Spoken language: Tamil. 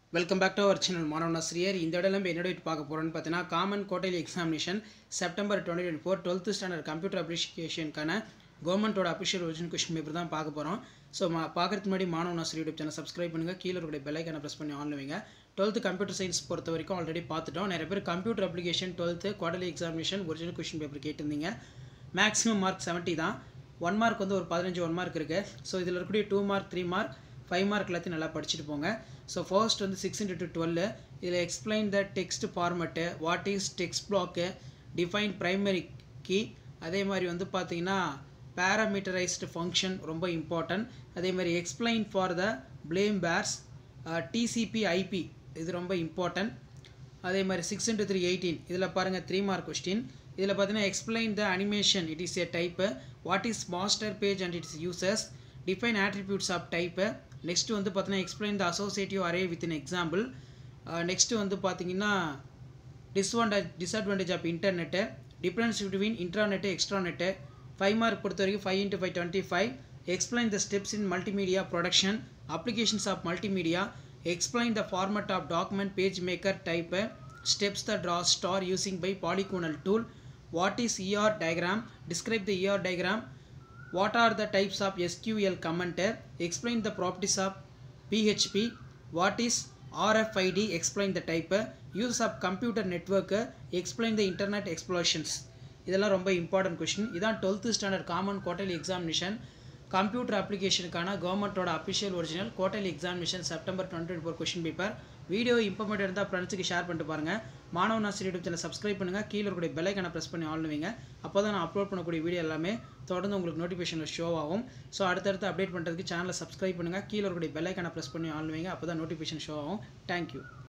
welcome back to our channel மாணவன் ஆசிரியர் இந்த இடம் நம்ம என்னோட பார்க்க போகிறோம்னு பார்த்தீங்கன்னா common quarterly examination September twenty twenty four twelfth standard computer அப்ளிகேஷனுக்கான கவர்மெண்ட்டோட அஃபிஷியல் ஒரிஜினல் கொஸ்டின் பேப்பர் தான் பார்க்க போகிறோம் ஸோ மா பார்க்கறதுக்கு முன்னாடி மாணவன் ஆசிரியர் யூடியூப் சேனல் சப்ஸ்கிரைப் பண்ணுங்கள் கீழே இருக்கிற பெல்லைக்கான ப்ரெஸ் பண்ணி ஆன் வைங்க டுவெல்த்து கம்ப்யூட்டர் சயின்ஸ் பொறுத்த வரைக்கும் ஆல்ரெடி பார்த்துட்டோம் நிறைய பேர் computer application twelfth quarterly examination original question paper கேட்டிருந்தீங்க மேக்ஸிமம் மார்க் 70 தான் ஒன் மார்க் வந்து ஒரு பதினஞ்சு ஒன் மார்க் இருக்குது ஸோ இதில் இருக்கக்கூடிய two mark three mark five mark எல்லாத்தையும் நல்லா படிச்சுட்டு போங்க ஸோ ஃபர்ஸ்ட் வந்து சிக்ஸ் இன்ட்டு டுவெல் இதில் explain the text format what is text block define primary key அதே மாதிரி வந்து பார்த்தீங்கன்னா பேராமீட்டரைஸ்டு ஃபங்க்ஷன் ரொம்ப இம்பார்ட்டன்ட் அதே மாதிரி explain for the flame pairs TCP IP இது ரொம்ப இம்பார்ட்டன்ட் அதே மாதிரி சிக்ஸ் இன்ட்டு த்ரீ எயிட்டீன் இதில் பாருங்கள் த்ரீ மார்க் கொஸ்டின் இதில் பார்த்தீங்கன்னா explain the animation it is a type what is master page and its uses define attributes of type next வந்து பார்த்தீங்கன்னா explain the associative array with in example next வந்து பார்த்தீங்கன்னா disadvantage disadvantage of internet difference between intranet extranet five mark பொறுத்த வரைக்கும் five into five twenty five explain the steps in multimedia production applications of multimedia explain the format of document page maker type steps the draw star using by polygonal tool what is ER diagram describe the ER diagram what are the types of SQL commenter explain the properties of PHP what is RFID explain the type use of computer network explain the internet explosions இதெல்லாம் ரொம்ப இம்பார்ட்டன்ட் கொஷின் இதான் twelfth standard common quarterly examination computer அப்ளிகேஷனுக்கான கவர்மெண்ட்டோட official original quarterly examination September twenty four question paper video இம்பார்மெண்ட் இருந்தால் ஃப்ரெண்ட்ஸுக்கு ஷேர் பண்ணிட்டு பாருங்கள் மாணவன் ஆசிரியர் யூடியூப் சேனல் சப்ஸ்கிரைப் பண்ணுங்கள் கீழே இருக்கக்கூடிய பெல்லைக்கான ப்ரெஸ் பண்ணி ஆன் வைங்க அப்போ தான் நான் அப்லோட் பண்ணக்கூடிய வீடியோ எல்லாமே தொடர்ந்து உங்களுக்கு நோட்டிஃபிகேஷனில் ஷோ ஆகும் ஸோ அடுத்தடுத்து அப்டேட் பண்ணுறதுக்கு சேனலை சப்ஸ்கிரைப் பண்ணுங்கள் கீழே இருக்கக்கூடிய பெல்லைக்கான ப்ரெஸ் பண்ணி ஆன் வைங்க அப்போ தான் நோட்டிஃபிகேஷன் ஷோ ஆகும் தேங்க்யூ